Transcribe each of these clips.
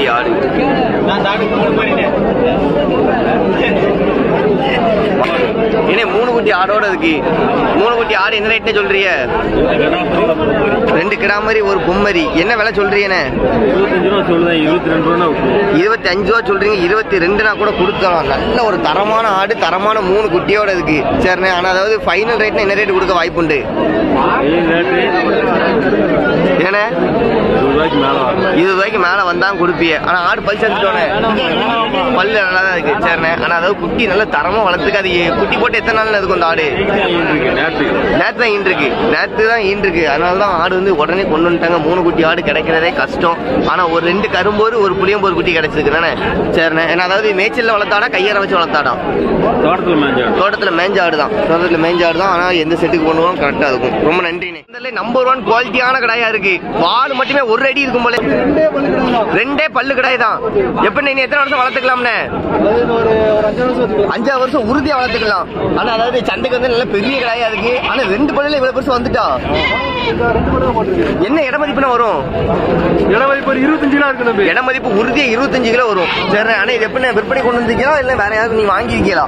ஆடு என்ன மூணு குட்டி ஆடோட இருக்கு மூணு குட்டி ஆடு என்ன ரேட்னு சொல்றீங்க ரெண்டு கிடா மாதிரி ஒரு பொம்மரி என்ன விலை சொல்றீங்கண்ணே இருபத்தஞ்சு ரூபா சொல்லுதேன் இருபத்தி ரெண்டு ரூபா இருபத்தி அஞ்சு ரூபா சொல்றீங்க இருபத்தி ரெண்டுனா கூட கொடுக்கலாம் நல்ல ஒரு தரமான ஆடு தரமான மூணு குட்டியோட இருக்கு சரிண்ணே ஆனா அதாவது ஃபைனல் ரேட்னா என்ன ரேட் கொடுக்க வாய்ப்புண்டு ரேட்டு ஏண்ணே இருபது ரூபாய்க்கு மேலே வரும் இருபது ரூபாய்க்கு மேல வந்தா கொடுப்பிய ஆனா ஆடு பல் சேர்ந்துட்டோன்னே பல்லு நல்லா தான் இருக்கு சரிண்ணே ஆனா அதாவது குட்டி நல்ல தரமா வளர்த்துக்கு அது குட்டி போட்டு எத்தனை நாள் இருக்கும் அந்த ஆடு இருக்கு நேரத்துக்கு நேற்று தான் ஈன் இருக்கு நேற்று தான் ஈன் இருக்கு அதனால தான் ஆடு வந்து உடனே கொண்டு வந்துட்டாங்க மூணு குட்டி ஆடு கிடைக்கிறதே கஷ்டம் ஆனா ஒரு ரெண்டு கரும்போரு ஒரு புளியம்போரு குட்டி கிடைச்சிருக்கு தானே சரிண்ணே ஏன்னா அதாவது மேய்ச்சல்ல வளர்த்தாடா கையார வச்சு வளர்த்தாடா தோட்டத்தில் மேஞ்சாடு தோட்டத்துல மேஞ்ச ஆடு தான் தோட்டத்துல மேஞ்ச ஆடு தான் ஆனா எந்த செட்டுக்கு பண்ணுவோம் கரெக்டா இருக்கும் ரொம்ப நன்றிண்ணே இதுல நம்பர் ஒன் குவாலிட்டியான கடாயா இருக்கு வால் மட்டுமே ஒரு அடி இருக்கும் போல ரெண்டே பல்லு கடாய் தான் எப்ப நீ எத்தனை வருஷம் வளர்த்துக்கலாம்னே அஞ்சாறு வருஷம் உறுதியா வளர்த்துக்கலாம் ஆனா அதாவது சந்தைக்கு வந்து நல்ல பெரிய கடாயா இருக்கு ஆனா ரெண்டு பல்லுல இவ்வளவு பெருசு வந்துட்டா என்ன இட மதிப்புனா வரும் இடமதிப்பு ஒரு இருபத்தஞ்சு கிலோ இருக்கு நம்பி இட மதிப்பு உறுதியா இருபத்தஞ்சு கிலோ வரும் சரி ஆனா இது எப்படி விற்பனை கொண்டு வந்திருக்கீங்களா இல்ல வேற யாரும் நீங்க வாங்கியிருக்கீங்களா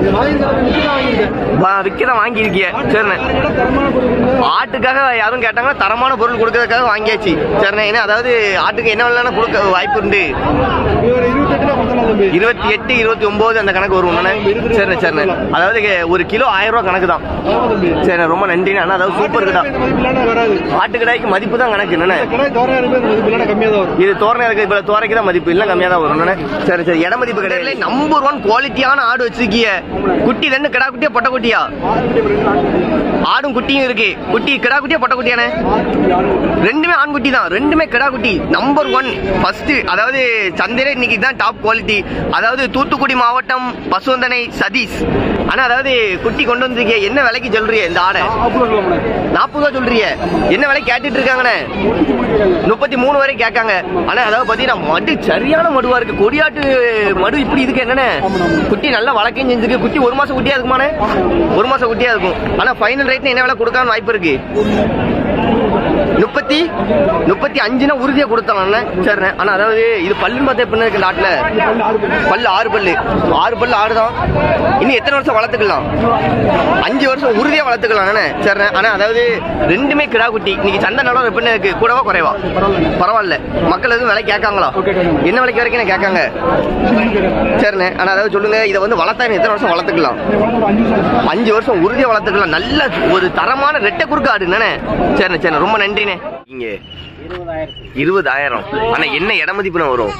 விற்கதான் வாங்கியிருக்கீங்க சரிண்ணே ஆட்டுக்காக யாரும் கேட்டாங்கன்னா தரமான பொருள் கொடுக்கறதுக்காக வாங்கியாச்சு சரிண்ணே ஏன்னா அதாவது ஆட்டுக்கு என்ன வேணாலும் கொடுக்க வாய்ப்பு உண்டு இருபத்தி எட்டு இருபத்தி ஒன்பது அந்த கணக்கு வரும் உடனே சரிண்ணே சரிண்ணே அதாவது ஒரு கிலோ ஆயிரம் ரூபாய் கணக்கு தான் சரிண்ணே ரொம்ப நன்றிண்ணே ஆனா அதாவது சூப்பர் கிட்டா ஆட்டு கடாய்க்கு மதிப்பு தான் கணக்கு என்னண்ணே இது தோரணை இருக்கு இப்ப தோரைக்கு தான் மதிப்பு இல்ல கம்மியா தான் வரும் என்னண்ணே? சரி சரி இட மதிப்பு கிடையாது நம்பர் ஒன் குவாலிட்டியான ஆடு வச்சிருக்கீங்க குட்டி ரெண்டு கிடா குட்டியா பொட்டை குட்டியா ஆடும் குட்டியும் இருக்கு குட்டி கிடா குட்டியா பொட்டை குட்டியானே ரெண்டுமே ஆண் குட்டி தான் ரெண்டுமே கிடா குட்டி நம்பர் ஒன் ஃபர்ஸ்ட் அதாவது சந்தையில இன்னைக்கு தான் டாப் குவாலிட்டி அதாவது தூத்துக்குடி மாவட்டம் பசுவந்தனை சதீஷ் ஆனா அதாவது குட்டி கொண்டு வந்திருக்கீங்க என்ன விலைக்கு சொல்றீங்க இந்த ஆடை நாற்பது ரூபா சொல்றீங்க என்ன விலை கேட்டுட்டு இருக்காங்கண்ணே முப்பத்தி மூணு வரை கேட்காங்க ஆனா அதாவது பாத்தீங்கன்னா மடு சரியான மடுவா இருக்கு கொடியாட்டு மடு இப்படி இதுக்கு என்னண்ணே குட்டி நல்லா வளர்க்கையும் செஞ்சிருக்கு குட்டி ஒரு மாசம் குட்டியா இருக்குமாண்ணே ஒரு மாசம் குட்டியா இருக்கும் ஆனா ஃபைனல் ரேட்னு என்ன விலை கொடுக்காம வாய்ப்பு இருக்கு முப்பத்தி முப்பத்தி அஞ்சுனா உறுதியா கொடுத்தலாம்ண்ணே சரிண்ணே ஆனா அதாவது இது பல்லுன்னு பார்த்தா எப்படி இருக்கு இந்த ஆட்டுல பல்லு ஆறு பல்லு ஆறு பல்லு ஆடுதான் இன்னும் எத்தனை வருஷம் வளர்த்துக்கலாம் அஞ்சு வருஷம் உறுதியா வளர்த்துக்கலாம் சரிண்ணே ஆனா அதாவது ரெண்டுமே கிடா குட்டி இன்னைக்கு சந்தை நிலம் எப்படி இருக்கு கூடவா குறைவா பரவாயில்ல மக்கள் எதுவும் விலை கேட்காங்களா என்ன விலைக்கு வரைக்கும் கேட்காங்க சரிண்ணே ஆனா அதாவது சொல்லுங்க இதை வந்து வளர்த்தா இன்னும் எத்தனை வருஷம் வளர்த்துக்கலாம் அஞ்சு வருஷம் உறுதியா வளர்த்துக்கலாம் நல்ல ஒரு தரமான ரெட்டை குறுக்கு ஆடு என்னண்ணே சரிண்ணே சரிண்ணே ரொம்ப நன்றிண்ணே இங்க இருபதாயிரம் ஆனா என்ன இட மதிப்புனா வரும்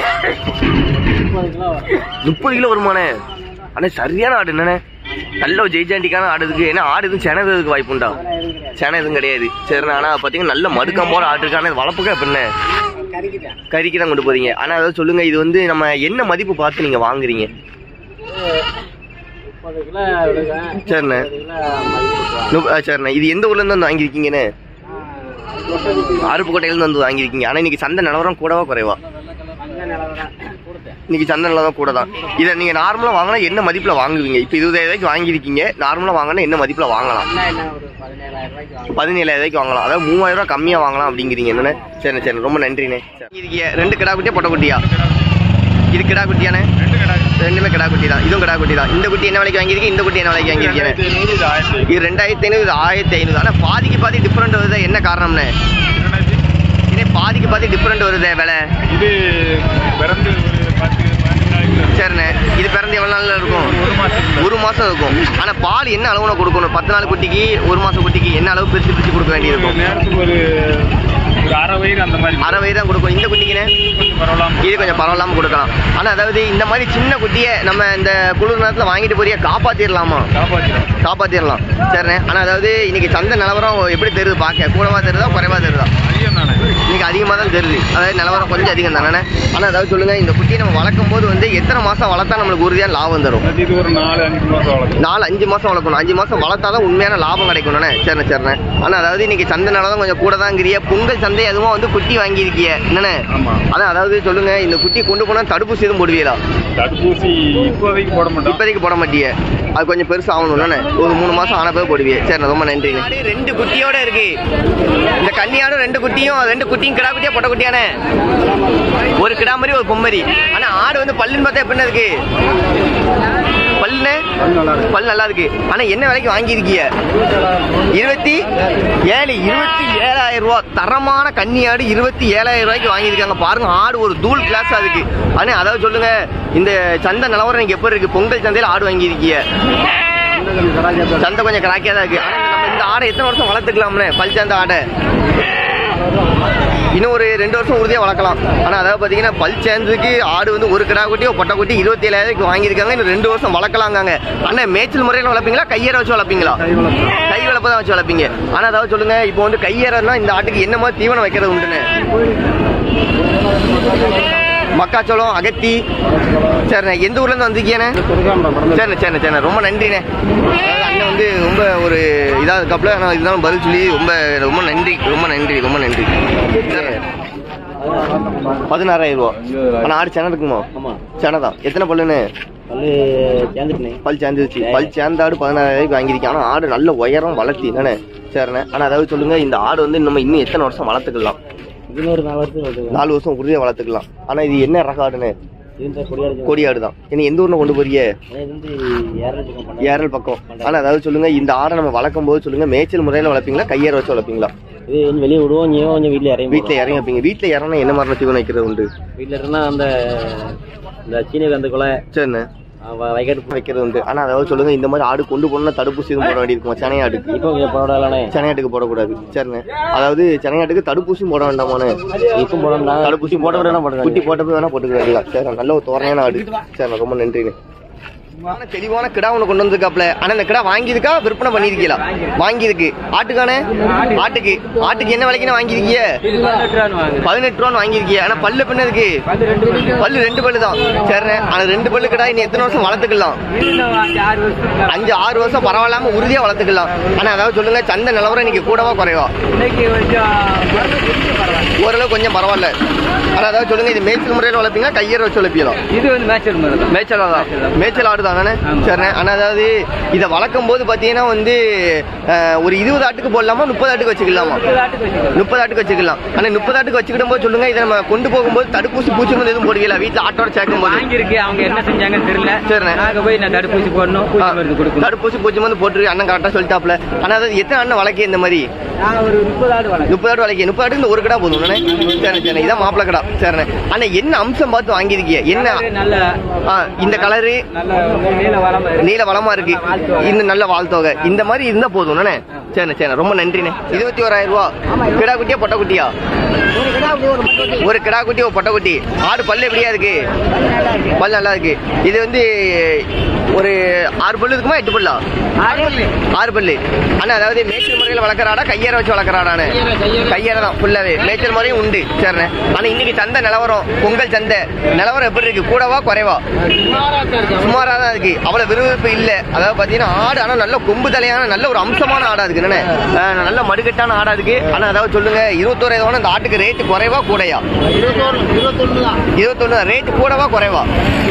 முப்பது கிலோ வருமானே ஆனா சரியான ஆடு என்னண்ணே நல்ல ஒரு ஜெய்ஜாண்டிக்கான ஆடு இருக்கு ஏன்னா ஆடு எதுவும் செனதுக்கு வாய்ப்புண்டா சென எதுவும் கிடையாது சரிண்ணா ஆனா பாத்தீங்கன்னா நல்ல மடுக்கம்போட ஆடு இருக்கு ஆனா இது வளர்ப்புக்கா எப்படிண்ணே கறிக்கு தான் கொண்டு போறீங்க ஆனா அதாவது சொல்லுங்க இது வந்து நம்ம என்ன மதிப்பு பார்த்து நீங்க வாங்குறீங்க சரிண்ணே நு- ஆ, சரிண்ணே இது எந்த ஊர்ல இருந்து வந்து வாங்கியிருக்கீங்கண்ணே அருப்புக்கோட்டையில இருந்து வந்து வாங்கியிருக்கீங்க ஆனா இன்னைக்கு சந்தை நிலவரம் கூடவா குறைவா இன்னைக்கு சந்தை நிலவரம் கூட தான் இதை நீங்க நார்மலா வாங்கினா என்ன மதிப்புல வாங்குவீங்க இப்ப இருபதாயிரம் ரூபாய்க்கு வாங்கியிருக்கீங்க நார்மலா வாங்கினா என்ன மதிப்புல வாங்கலாம் பதினேழாயிரம் ரூபாய்க்கு வாங்கலாம் அதாவது மூவாயிரம் ரூபாய் கம்மியா வாங்கலாம் அப்படிங்கிறீங்க என்னண்ணே சரி சரி ரொம்ப நன்றிண்ணே இருக்கீங்க ரெண்டு கிடா குட்டியா பொட்டை குட்டியா இது கிடா குட்டியாண்ணே ரெண்டுமே கிடா குட்டி தான் இதுவும் கிடா குட்டி தான் இந்த குட்டி என்ன விலைக்கு வாங்கியிருக்கீங்க இந்த குட்டி என்ன விலைக்கு வாங்கியிருக்கீங்க இது ரெண்டாயிரத்தி ஐநூறு இது ஆயிரத்தி ஐநூறு ஆனால் பாதிக்கு பாதி டிஃப்ரெண்ட் வருது என்ன காரணம்னு இதே பாதிக்கு பாதி டிஃப்ரெண்ட் வருது விலை இது பிறந்து ஒரு பத்து பதினஞ்சு நாளைக்கு சரிண்ணே இது பிறந்து எவ்வளோ நாளில் இருக்கும் ஒரு மாசம் ஒரு மாதம் இருக்கும் ஆனால் பால் என்ன அளவுல கொடுக்கணும் பத்து நாள் குட்டிக்கு ஒரு மாதம் குட்டிக்கு என்ன அளவு பிரித்து பிரித்து கொடுக்க வேண்டியிருக்கும் நேரத்துக்கு ஒரு ஒரு அரை வயிறு அந்த மாதிரி அரை வயிறு தான் கொடுக்கும் இந்த குட்டிக்குண்ணே கொஞ்சம் பரவலாம இது கொஞ்சம் பரவாயில்லாம கொடுக்கலாம் ஆனால் அதாவது இந்த மாதிரி சின்ன குட்டியை நம்ம இந்த குளிர் நேரத்தில் வாங்கிட்டு போறிய காப்பாற்றிடலாமா காப்பாற்றிடும் காப்பாற்றிடலாம் சரிண்ணே ஆனால் அதாவது இன்னைக்கு சந்தை நிலவரம் எப்படி தெரியுது பார்க்க கூடவா தெரியுதா குறைவா தெரியுதா அதிகம் தானே இன்னைக்கு அதிகமாக தான் தெரியுது அதாவது நிலவரம் கொஞ்சம் அதிகம் தானே ஆனால் அதாவது சொல்லுங்க இந்த குட்டியை நம்ம வளர்க்கும் போது வந்து எத்தனை மாதம் வளர்த்தா நம்மளுக்கு உறுதியான லாபம் தரும் அது இது ஒரு நாலு அஞ்சு மாசம் வளர்க்கும் நாலு அஞ்சு மாதம் வளர்க்கணும் அஞ்சு மாதம் வளர்த்தா தான் உண்மையான லாபம் கிடைக்கணும்ண்ணே சரிண்ணே சரிண்ணே ஆனால் அதாவது இன்னைக்கு சந்தை நிலவரம் கொஞ்சம் கூட தாங்கிறிய பொங்கல் சந்தை எதுவும் வந்து குட்டி வாங்கியிருக்கிய என்னண்ணே ஆமா அதான் அதாவது சொல்லுங்க இந்த குட்டி கொண்டு போனால் தடுப்பூசி எதுவும் போடுவீங்களா தடுப்பூசி இப்போதைக்கு போட மாட்டோம் இப்போதைக்கு போட மாட்டியே அது கொஞ்சம் பெருசு ஆகணும்னே ஒரு மூணு மாசம் ஆன பிறகு போடுவியே சரி ரொம்ப நன்றி ரெண்டு குட்டியோட இருக்கு இந்த கன்னியாடும் ரெண்டு குட்டியும் ரெண்டு குட்டியும் கிடா குட்டியா பொட்டை பொட்டை குட்டியானே ஒரு கிடாமரி ஒரு பொம்மரி ஆனா ஆடு வந்து பல்லுன்னு பார்த்தா எப்படின்னு இருக்கு பல்லுன்னு பல் நல்லா இருக்கு ஆனா என்ன விலைக்கு வாங்கியிருக்கீங்க இருபத்தி ஏழு இருபத்தி ஏழாயிரம் ரூபா தரமான கன்னி ஆடு இருபத்தி ஏழாயிரம் ரூபாய்க்கு வாங்கியிருக்காங்க பாருங்க ஆடு ஒரு தூள் கிளாஸ் அதுக்கு ஆனா அதாவது சொல்லுங்க இந்த சந்தை நிலவரம் நீங்க எப்படி இருக்கு பொங்கல் சந்தையில ஆடு வாங்கியிருக்கீங்க சந்தை கொஞ்சம் கிராக்கியா தான் இருக்கு ஆனா நம்ம இந்த ஆடை எத்தனை வருஷம் வளர்த்துக்கலாம்னு பல் சந்தை ஆடை இன்னும் ஒரு ரெண்டு வருஷம் உறுதியா வளர்க்கலாம் ஆனா அதாவது பாத்தீங்கன்னா பல் சேர்ந்ததுக்கு ஆடு வந்து ஒரு கிடா குட்டி ஒரு பொட்டை குட்டி இருபத்தி ஏழாயிரத்துக்கு வாங்கியிருக்காங்க இன்னும் ரெண்டு வருஷம் வளர்க்கலாங்க ஆனா மேய்ச்சல் முறையில வளர்ப்பீங்களா கையேற வச்சு வளர்ப்பீங்களா கை வளர்ப்பு தான் வச்சு வளர்ப்பீங்க ஆனா அதாவது சொல்லுங்க இப்போ வந்து கையேறனா இந்த ஆட்டுக்கு என்ன மாதிரி தீவனம் வைக்கிறது உண்டுன்னு மக்காச்சோளம் அகத்தி சரிண்ணே எந்த ஊர்ல இருந்து வந்திருக்கீங்கண்ணே சரிண்ணே சரிண்ணே சரிண்ணே ரொம்ப நன்றிண்ணே அதாவது அண்ணன் வந்து ரொம்ப ஒரு இதாக இருக்காப்புல ஆனால் இதுதான் பதில் சொல்லி ரொம்ப ரொம்ப நன்றி ரொம்ப நன்றி ரொம்ப நன்றி சரிண்ணே. பதினாறாயிரம் ரூபா ஆனால் ஆடு சேனை இருக்குமா ஆமா சேனை தான் எத்தனை பல்லுன்னு பல்லு சேர்ந்துட்டுனே பல் சேர்ந்துருச்சு பல் சேர்ந்த ஆடு பதினாறாயிரம் வாங்கியிருக்கேன் ஆனால் ஆடு நல்ல உயரம் வளர்த்தி என்னண்ணே சரிண்ணே ஆனால் அதாவது சொல்லுங்க இந்த ஆடு வந்து நம்ம இன்னும் எத்தனை வருஷம் வளர்த்துக்கலாம் இன்னொரு நாலு வருஷம் வருது நாலு வருஷம் உறுதியாக வளர்த்துக்கலாம் ஆனால் இது என்ன ரக ஆடுன்னு இந்த கொடியாடு கொடி ஆடு தான் ஏன்னா எந்த ஊர்ல கொண்டு போறீங்க இது வந்து ஏரல் பக்கம் பண்ண ஏரல் பக்கம் ஆனா அதாவது சொல்லுங்க இந்த ஆடை நம்ம வளர்க்கும் போது சொல்லுங்க மேய்ச்சல் முறையில வளர்ப்பீங்களா கையேற வச்சு வளர்ப்பீங்களா இது கொஞ்சம் வெளியே விடுவோம் நீ கொஞ்சம் வீட்டில் இறங்கி வீட்டுல இறங்கி வைப்பீங்க வீட்டுல இறங்கினா என்ன மாதிரி தீவனம் வைக்கிறது உண்டு வீட்டில் இருந்தால் அந்த இந்த சீனி அந்த கொலை சரிண்ணே வைக்கட்டு வைக்கிறது உண்டு ஆனா அதாவது சொல்லுங்க இந்த மாதிரி ஆடு கொண்டு போனா தடுப்பூசி எதுவும் போட வேண்டியிருக்குமா சென்னையாட்டுக்கு இப்போ இங்கே போடலானே சென்னையாட்டுக்கு போடக்கூடாது சரிண்ணே அதாவது சென்னையாட்டுக்கு தடுப்பூசி போட வேண்டாமானே இப்போ போடணும்னா தடுப்பூசி போட விட குட்டி போட்டப்ப வேணா போட்டுக்கிறாங்களா சரி நல்ல ஒரு தோரணையான ஆடு சரி ரொம்ப நன்றிண்ணே ஆனா தெளிவான கிடா ஒன்று கொண்டு வந்திருக்காப்ல ஆனா இந்த கிடா வாங்கியிருக்கா விற்பனை பண்ணிருக்கீங்களா வாங்கியிருக்கு ஆட்டுக்கானே ஆட்டுக்கு ஆட்டுக்கு என்ன விலைக்குன்னு வாங்கியிருக்கீங்க பதினெட்டு ரூபான்னு வாங்கியிருக்கீங்க ஆனா பல்லு பின்ன இருக்கு பல்லு ரெண்டு பல்லு தான் சரிண்ணே ஆனா ரெண்டு பல்லு கிடா இன்னும் எத்தனை வருஷம் வளர்த்துக்கலாம் அஞ்சு ஆறு வருஷம் பரவாயில்லாம உறுதியா வளர்த்துக்கலாம் ஆனா அதாவது சொல்லுங்க சந்தை நிலவரம் இன்னைக்கு கூடவா குறைவா ஓரளவு கொஞ்சம் பரவாயில்ல ஆனா அதாவது சொல்லுங்க இது மேய்ச்சல் முறையில் வளர்ப்பீங்களா கையேற வச்சு வளர்ப்பீங்களா இது வந்து மேட்சல் மாதிரி தான் மேய்ச்சல் தான் மேய்ச்சல் ஆடு தானே சரிண்ணே ஆனால் அதாவது இதை வளர்க்கும் போது பார்த்தீங்கன்னா வந்து அஹ், ஒரு இருபது ஆட்டுக்கு போடலாமா முப்பது ஆட்டுக்கு வச்சுக்கலாமா முப்பது ஆட்டுக்கு வச்சுக்கலாம் ஆனால் முப்பது ஆட்டுக்கு வச்சுக்கிடும் போது சொல்லுங்க இதை நம்ம கொண்டு போகும்போது தடுப்பூசி பூச்சி மருந்து எதுவும் போடுவீங்களா வீட்டில் ஆட்டோட சேர்க்கும் போது வாங்கியிருக்கு அவங்க என்ன செஞ்சாங்கன்னு தெரியல சரிண்ணே. நாங்க போய் நான் தடுப்பூசி போடணும் பூச்சி மருந்து கொடுக்கணும் தடுப்பூசி பூச்சி மருந்து போட்டு அண்ணன் கரெக்டாக சொல்லிட்டாப்ல ஆனால் அதாவது எத்தனை அண்ணன் வளர்க்க இந்த மாதிரி நாங்க ஒரு முப்பது ஆடு வளர்க்கணும் முப்பது ஆடு வளர்க்க முப்பது ஆட்டுக்கு இந்த ஒரு கடா போதும் தானே சரி சரி இதான் மாப்பிள கடா சரிண்ணே ஆனால் என்ன அம்சம் பார்த்து வாங்கியிருக்கீங்க என்ன நல்ல ஆ, இந்த கலரு நல்ல நீல வளமா இருக்கு நீல வளமா இருக்கு இந்த நல்ல வாழ்த்தொகை இந்த மாதிரி இருந்தா போதும் தானே சரிண்ணே சரிண்ணே ரொம்ப நன்றிண்ணே இருபத்தி ஓராயிரம் ரூபா கிடா குட்டியா பொட்டை குட்டியா ஒரு கிடா குட்டி ஒரு பொட்டை குட்டி ஆடு பல்லு எப்படியா இருக்கு பல்லு நல்லா இருக்கு இது வந்து ஒரு ஆறு பல்லு இருக்குமா எட்டு பல்லா ஆறு பல்லு ஆனா அதாவது மேய்ச்சல் முறையில் வளர்க்குறாடா கையேற வச்சு வளர்க்குறாடானே கையேற தான் ஃபுல்லாவே மேய்ச்சல் முறையும் உண்டு சரிண்ணே ஆனா இன்னைக்கு சந்தை நிலவரம் பொங்கல் சந்தை நிலவரம் எப்படி இருக்கு கூடவா குறைவா சுமாரா தான் இருக்கு அவ்வளவு விறுவிறுப்பு இல்ல அதாவது பாத்தீங்கன்னா ஆடு ஆனா நல்ல கொம்பு தலையான நல்ல ஒரு அம்சமான ஆடா இருக்கு என்னண்ணே? அஹ் நல்ல மடுக்கட்டான ஆடா இருக்கு ஆனா அதாவது சொல்லுங்க இருபத்தோராயிரம் இந்த ஆட்டுக்கு ரேட்டு குறைவா கூடையா இருபத்தொன்னு ரேட்டு கூடவா குறைவா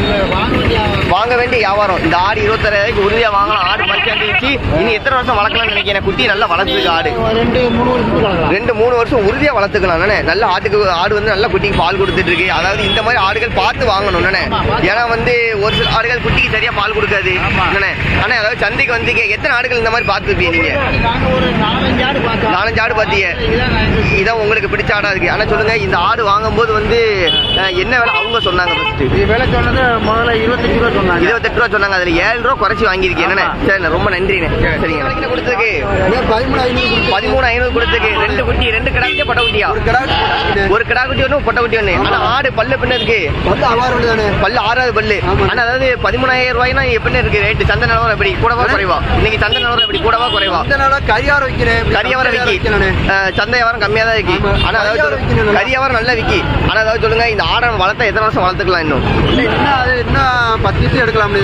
வாங்க வேண்டிய வியாபாரம் இந்த ஆடு இருபத்தாயிரம் உறுதியா வாங்கலாம் ஆடு பறிச்சாந்து வச்சு இனி எத்தனை வருஷம் வளர்க்கலாம்னு நினைக்கிறேன் குட்டி நல்லா வளர்த்துருக்கு ஆடு ரெண்டு மூணு வருஷம் உறுதியா வளர்த்துக்கலாம் நானே நல்ல ஆட்டுக்கு ஆடு வந்து நல்ல குட்டிக்கு பால் கொடுத்துட்டு இருக்கு அதாவது இந்த மாதிரி ஆடுகள் பார்த்து வாங்கணும் நானே ஏன்னா வந்து ஒரு சில ஆடுகள் குட்டிக்கு சரியா பால் கொடுக்காது நானே ஆனா அதாவது சந்தைக்கு வந்து எத்தனை ஆடுகள் இந்த மாதிரி பார்த்துருப்பீங்க நீங்க நாலஞ்சு ஆடு பாத்தீங்க இதான் உங்களுக்கு பிடிச்ச ஆடா இருக்கு ஆனா சொல்லுங்க இந்த ஆடு வாங்கும்போது வந்து அஹ், என்ன விலை அவங்க சொன்னாங்க ஃபர்ஸ்ட் விலை சொன்னது முதல்ல இருபத்தஞ்சு ரூபா சொன்னாங்க இருபத்தெட்டு ரூபா சொன்னாங்க அதுல ஏழு ரூபா குறைச்சி வாங்கியிருக்கேன் என்னண்ணே சரிண்ணே ரொம்ப நன்றிண்ணே சரிங்க விலைக்கு கொடுத்துருக்கு பதிமூணு ஐநூறு கொடுத்துருக்கு ரெண்டு குட்டி ரெண்டு கிடா குட்டியா பொட்டை குட்டியா ஒரு கிடா குட்டி ஒன்று பொட்டை குட்டி ஒன்று ஆனா ஆடு பல்லு பின்ன இருக்கு பல்லு ஆறாவது பல்லு ஆனா அதாவது பதிமூணாயிரம் ரூபாய்னா எப்படின்னு இருக்கு ரேட்டு சந்தை நிலவரம் எப்படி கூடவா குறைவா இன்னைக்கு சந்தை நிலவரம் எப்படி கூடவா குறைவா கரியாரம் வைக்கிறேன் கரியாவரம் விக்கி அஹ், சந்தை வியாபாரம் கம்மியா தான் இருக்கு ஆனா அதாவது கரியாவரம் விக்கணும். கரியாவரம் நல்லா விக்கி ஆனா அதாவது சொல்லுங்க இந்த ஆடை வளர்த்தா எத்தனை வருஷம் வளர்த்துக்கலாம் இன்னும் என்ன அது என்ன பத்து நிமிஷம் எடுக்கலாம் இதுல பத்து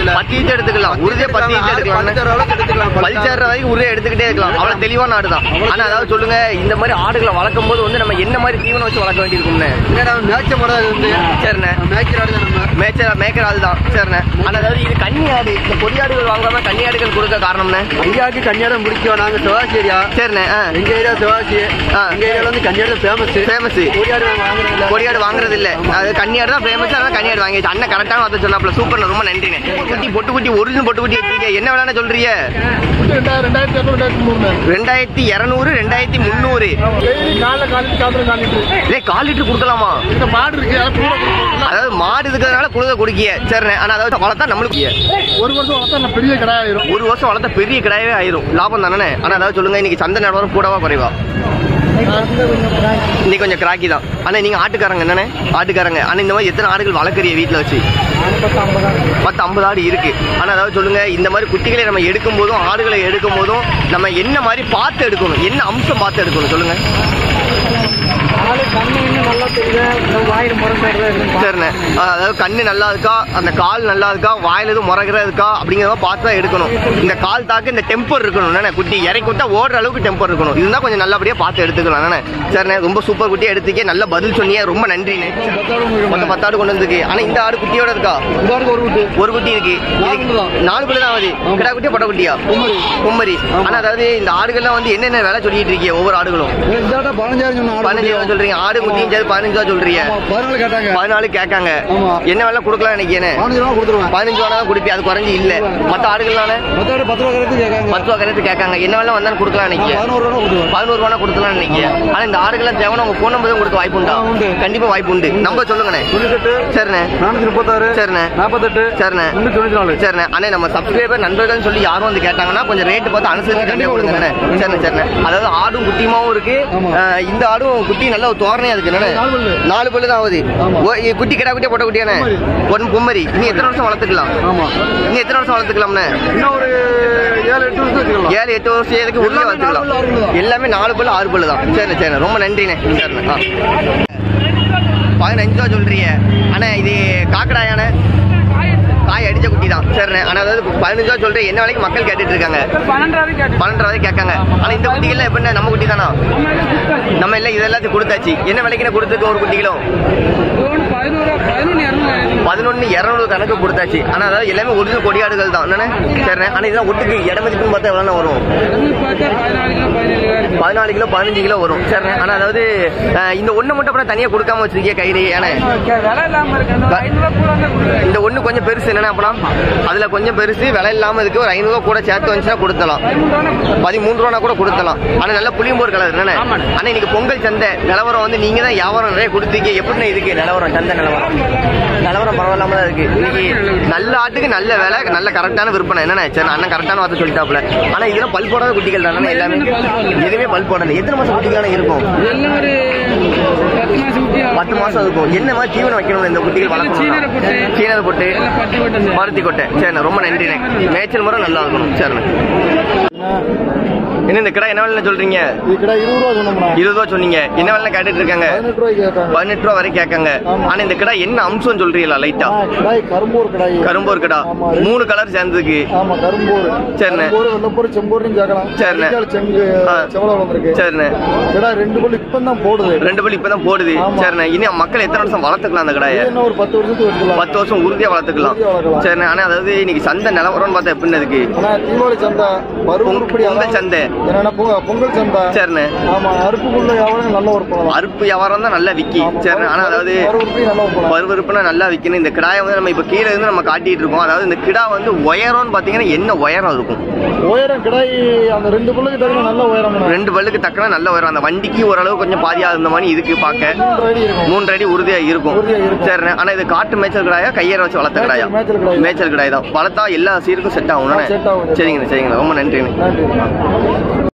ஈச்சு எடுத்துக்கலாம் உறுதியா பத்து ஈச்சு எடுக்கலாம் பல்சேற வரைக்கும் உறுதியா எடுத்துக்கிட்டே இருக்கலாம் அவ்வளவு தெளிவான ஆடு தான் ஆனா அதாவது சொல்லுங்க இந்த மாதிரி ஆடுகளை வளர்க்கும் போது வந்து நம்ம என்ன மாதிரி தீவனம் வச்சு வளர்க்க வேண்டியிருக்கும்னு மேய்ச்ச மாடாது வந்து சரிண்ணே மேய்க்கிற ஆடு தான் நம்ம மேய்ச்சல் மேய்க்கிற ஆள் தான் சரிண்ணே ஆனா அதாவது இது கன்னி ஆடு இந்த பொடியாடுகள் வாங்காம கன்னி ஆடுகள் கொடுக்க காரணம்னே ஐயாக்கு கன்னியாடம் பிடிக்கும் நாங்க சிவாசி ஏரியா சரிண்ணே ஆ எங்க ஏரியா சிவாசி ஆ. எங்க ஏரியால வந்து கன்னியாடம் ஃபேமஸ் ஃபேமஸ் கொடியாடு நாங்க வாங்குறது இல்ல கொடியாடு வாங்குறது இல்ல அது கன்னியாடு தான் ஃபேமஸ் அதனால கன்னியாடு வாங்கிச்சு அண்ணன் கரெக்டான வார்த்தை சொன்னாப்ல சூப்பர் ரொம்ப நன்றிண்ணே குட்டி பொட்டு குட்டி ஒரிஜினல் பொட்டு குட்டி எடுத்தீங்க என்ன விலைன்னு சொல்றீங்க ரெண்டாயிரத்தி இரநூறு ரெண்டாயிரத்தி மூணு ரெண்டாயிரத்தி இரநூறு ரெண்டாயிரத்தி முந்நூறு டெய்லி காலைல காலையில் சாப்பிட்றோம் கால் லிட்டர் இல்லை கால் லிட்டர் கொடுக்கலாமா இந்த மாடு இருக்கு அதை கூட கொடுக்கணும். அதாவது மாடு இருக்கிறதுனால குழுத குடிக்கிய சரிண்ணே ஆனா அதாவது வளர்த்தா நம்மளுக்கு ஒரு வருஷம் வளர்த்தா நான் பெரிய கடை ஆயிரும் ஒரு வருஷம் வளர்த்தா பெரிய கிடாயவே ஆயிரும் லாபம் தானே ஆனா அதாவது சொல்லுங்க இன்னைக்கு சந்தை நிலவரம் கூடவா குறைவா இன்னைக்கு கொஞ்சம் கிராக்கி தான் ஆனா நீங்க ஆட்டுக்காரங்க என்னண்ணே ஆட்டுக்காரங்க ஆனா இந்த மாதிரி எத்தனை ஆடுகள் வளர்க்குறிய வீட்டுல வச்சு பத்து ஐம்பது ஆடு இருக்கு ஆனா அதாவது சொல்லுங்க இந்த மாதிரி குட்டிகளை நம்ம எடுக்கும் போதும் ஆடுகளை எடுக்கும் போதும் நம்ம என்ன மாதிரி பார்த்து எடுக்கணும் என்ன அம்சம் பார்த்து எடுக்கணும் சொல்லுங்க சரிண்ணே அதாவது கண்ணு நல்லா இருக்கா அந்த கால் நல்லா இருக்கா வாயில எதுவும் முறகிற இருக்கா அப்படிங்கிறத பார்த்து தான் எடுக்கணும் இந்த கால் தாக்கு இந்த டெம்பர் இருக்கணும் என்னண்ணே குட்டி இறக்கி விட்டா ஓடுற அளவுக்கு டெம்பர் இருக்கணும் இதுதான் கொஞ்சம் நல்லபடியா பார்த்து எடுத்துக்கலாம் என்னண்ணே சரிண்ணே ரொம்ப சூப்பர் குட்டியா எடுத்துக்கே நல்ல பதில் சொன்னீங்க ரொம்ப நன்றிண்ணே மொத்தம் பத்து ஆடு கொண்டு வந்திருக்கு ஆனா இந்த ஆடு குட்டியோட இருக்கா இந்த ஆடுக்கு ஒரு வீட்டு ஒரு குட்டி இருக்கு நாலு இதுக்கு- குட்டி தான். நாலு குட்டி தான் ஆகுது கிடா குட்டியா பட்ட குட்டியா கும்மரி. கும்மரி ஆமா. ஆனா அதாவது இந்த ஆடுகள்லாம் வந்து என்னென்ன விலை சொல்லிட்டு இருக்கீங்க ஒவ்வொரு ஆடுகளும் இந்த ஆட்டா பதினஞ்சாயிரம் சொன்ன ஆடு பதினஞ்சு ரூபா சொல்றீங்க ஆடு குட்டியும் சரி பதினஞ்சு ரூபா சொல்றீங்க ஆமா, பதினாலு கேட்டாங்க பதினாலு கேட்காங்க ஆமா. என்ன வேலை கொடுக்கலாம் நினைக்கிறேன் பதினஞ்சு ரூபா கொடுத்துருவேன் பதினஞ்சு ரூபா தான் கொடுப்பி அது குறைஞ்சி இல்ல மத்த ஆடுகள்னால மொத்த ஆடு பத்து ரூபா கருத்து கேட்காங்க பத்து ரூபா கருத்து கேட்காங்க என்ன வேலை வந்தாலும் கொடுக்கலாம் நினைக்கிறேன் பதினோரு ரூபா கொடுத்துருவேன் பதினோரு ரூபா கொடுக்கலாம் நினைக்கிறேன் ஆனா இந்த ஆடுகள்லாம் தேவை உங்க போன் நம்பர் கொடுக்க வாய்ப்பு உண்டா ஆ, உண்டு. கண்டிப்பா வாய்ப்பு உண்டு நம்பர் சொல்லுங்கண்ணே தொண்ணூத்தெட்டு சரிண்ணே நானூத்தி முப்பத்தாறு சரிண்ணே நாற்பத்தெட்டு சரிண்ணே முன்னூத்தி தொண்ணூத்தி நாலு சரிண்ணே அண்ணே நம்ம சப்ஸ்கிரைபர் நண்பர்கள் சொல்லி யாரும் வந்து கேட்டாங்கன்னா கொஞ்சம் ரேட்டு பார்த்து அனுசரிச்சு கண்டிப்பா கொடுங்க சரிண்ணே சரிண்ணே அதாவது ஆடும் குட்டியுமாவும் இருக்கு ஆமா. அஹ் இந்த ஆடும் குட்டி நல்ல ஒரு தோரணையா இருக்கு என்னண்ணே? நாலு பல்லு. நாலு பல்லு தான் ஆகுது ஆமா. ஓ, இது குட்டி கிடா குட்டியா பொட்ட குட்டியானே கும்மரி. ஒன் கும்மரி நீ எத்தனை வருஷம் வளர்த்துக்கலாம் ஆமா நீ எத்தனை வருஷம் வளர்த்துக்கலாம்ண்ணே இன்னும் ஒரு ஏழு எட்டு வருஷம் வச்சுக்கலாம் ஏழு எட்டு வருஷம் எதுக்கு உள்ள எல்லாமே நாலு பல்லு, ஆறு பல்லு வளர்த்துக்கலாம் தான். எல்லாமே நாலு பல்லு ஆறு பல்லு தான் சரிண்ணே சரிண்ணே ரொம்ப நன்றிண்ணே சரிண்ணே ஆ பதினஞ்சு ரூபா சொல்றீங்க அண்ணா இது காக்கடாயாண்ணே காய் அடிச்ச குட்டி தான் சரிண்ணே ஆனா அதாவது பதினஞ்சு ரூபா சொல்றேன் என்ன வேலைக்கு மக்கள் கேட்டுட்டு இருக்காங்க பன்னெண்டு ரூபாய் கேட்காங்க ஆனா இந்த குட்டிகள் எப்படின்னா நம்ம குட்டி தானா நம்ம எல்லாம் இது எல்லாத்தையும் கொடுத்தாச்சு என்ன விலைக்குன்னு கொடுத்துருக்கு ஒரு குட்டிகளோ பதினொன்னு இரநூறு கணக்கு கொடுத்தாச்சு ஆனா அதாவது எல்லாமே ஒரிஜினல் கொடியாடுகள் தான் என்னண்ணே சரிண்ணே ஆனா இதெல்லாம் ஒட்டுக்கு இடமதிப்புன்னு பார்த்தா எவ்வளோ வரும் பதினாலு கிலோ பதினஞ்சு கிலோ வரும் சரிண்ணே ஆனா அதாவது அஹ், இந்த ஒண்ணு மட்டும் அப்புறம் தனியா கொடுக்காம வச்சிருக்கீங்க கையிலேயே ஏன்னா இந்த ஒண்ணு கொஞ்சம் பெருசு என்னன்னா அப்பலாம் அதுல கொஞ்சம் பெருசு விலை இல்லாம இருக்கு ஒரு ஐநூறு ரூபா கூட சேர்த்து வந்துச்சுன்னா கொடுத்தலாம் பதிமூன்று ரூபா கூட கொடுத்தலாம் ஆனா நல்ல புளியம்போர் கலர் என்னண்ணே ஆனா இன்னைக்கு பொங்கல் சந்தை நிலவரம் வந்து நீங்க தான் வியாபாரம் நிறைய கொடுத்தீங்க எப்படிண்ணே இருக்கு நிலவரம் சந்தை நிலவரம் நிலவரம் பரவாயில்லாம தான் இருக்கு இன்னைக்கு நல்ல ஆட்டுக்கு நல்ல விலை நல்ல கரெக்டான விற்பனை என்னண்ணே சரி அண்ணன் கரெக்டான வார்த்தை சொல்லிட்டாப்ல ஆனா இதெல்லாம் பல் போடாத குட்டிகள் தானே எல்லாமே எதுவுமே பல் போடல எத்தனை மாசம் குட்டிகளான இருக்கும் பத்து மாசம் இருக்கும் என்ன மாதிரி தீவனம் வைக்கணும் இந்த குட்டிகள் வளர்க்கணும் போட்டு. சீனரை போட்டு பட்டி போட்டு பருத்தி கொட்டை சரிண்ணே ரொம்ப நன்றிண்ணே மேய்ச்சல் முறை நல்லா இருக்கணும் சரிண்ணே என்ன இந்த கடை என்ன வேலை சொல்றீங்க இது கடை இருபது ரூபா சொன்னோம்னா இருபது ரூபா சொன்னீங்க என்ன வேலை கேட்டுட்டு இருக்காங்க பதினெட்டு ரூபாய்க்கு கேட்காங்க பதினெட்டு ரூபா வரை கேட்காங்க ஆமா. ஆனா இந்த கடை என்ன அம்சம் சொல்றீங்களா லைட்டா ஆ, கடாய் கரும்பூர் கடாய் கரும்போர் கடா ஆமா. மூணு கலர் சேர்ந்ததுக்கு ஆமா கரும்பூர் சரிண்ணே. கரும்பூர் வெள்ளப்பூர் செம்பூர்னு கேட்கலாம் சரிண்ணே. அரிக்கால் செங்கு ஆ. செவலம் வந்திருக்கு சரிண்ணே கடை ரெண்டு பல்லு இப்பதான் போடுது ரெண்டு பள்ளி இப்பதான் போடுது ஆமா. சரிண்ணே இனி மக்கள் எத்தனை வருஷம் வளர்த்துக்கலாம் அந்த கடையை இது என்ன ஒரு பத்து வருஷத்துக்கு வச்சுக்கலாம் பத்து வருஷம் உறுதியா வளர்த்துக்கலாம் உறுதியா வளர்க்கலாம். சரிண்ணே ஆனா அதாவது இன்னைக்கு சந்தை நிலவரம்னு பார்த்தா எப்படி இருக்கு ஆனா தீபாவளி சந்தை பருவ பொங்க- உருப்படி பொங்கல் அதாவது சந்தை. என்னன்னா பொங்க- பொங்கல் சந்தை சரிண்ணே ஆமா அருப்புக்குள்ள வியாபாரம் நல்ல ஒரு போகலாம் அறுப்பு வியாபாரம் தான் நல்லா விக்கி சரிண்ணே ஆனா அதாவது பருவ உருப்படி நல்லா போகலாம் பருவருப்புனா நல்லா விற்கணும் இந்த கிடாயை வந்து நம்ம இப்ப கீழே இருந்து நம்ம காட்டிட்டு இருக்கோம் அதாவது இந்த கிடா வந்து உயரம்னு பாத்தீங்கன்னா என்ன உயரம் இருக்கும் உயரம் கிடாய் அந்த ரெண்டு பல்லுக்கு தகுந்த நல்ல உயரம் வேணும். ரெண்டு பல்லுக்கு தக்கன நல்ல உயரம் அந்த வண்டிக்கு ஓரளவு கொஞ்சம் பாதியா இருந்த மாதிரி இதுக்கு பார்க்க மூன்று அடி இருக்கும் மூன்று அடி உறுதியா இருக்கும் உறுதியா இருக்கும். சரிண்ணே ஆனா இது காட்டு மேய்ச்சல் கிடாயா கையற வச்சு வளர்த்த கிடாயா மேய்ச்சல் கிடாய். மேய்ச்சல் கிடாய் தான் வளர்த்தா எல்லா சீருக்கும் செட் ஆகும் செட் ஆகும். சரிங்கண்ணே சரிங்கண்ணே ரொம்ப நன்றிண்ணே நன்றி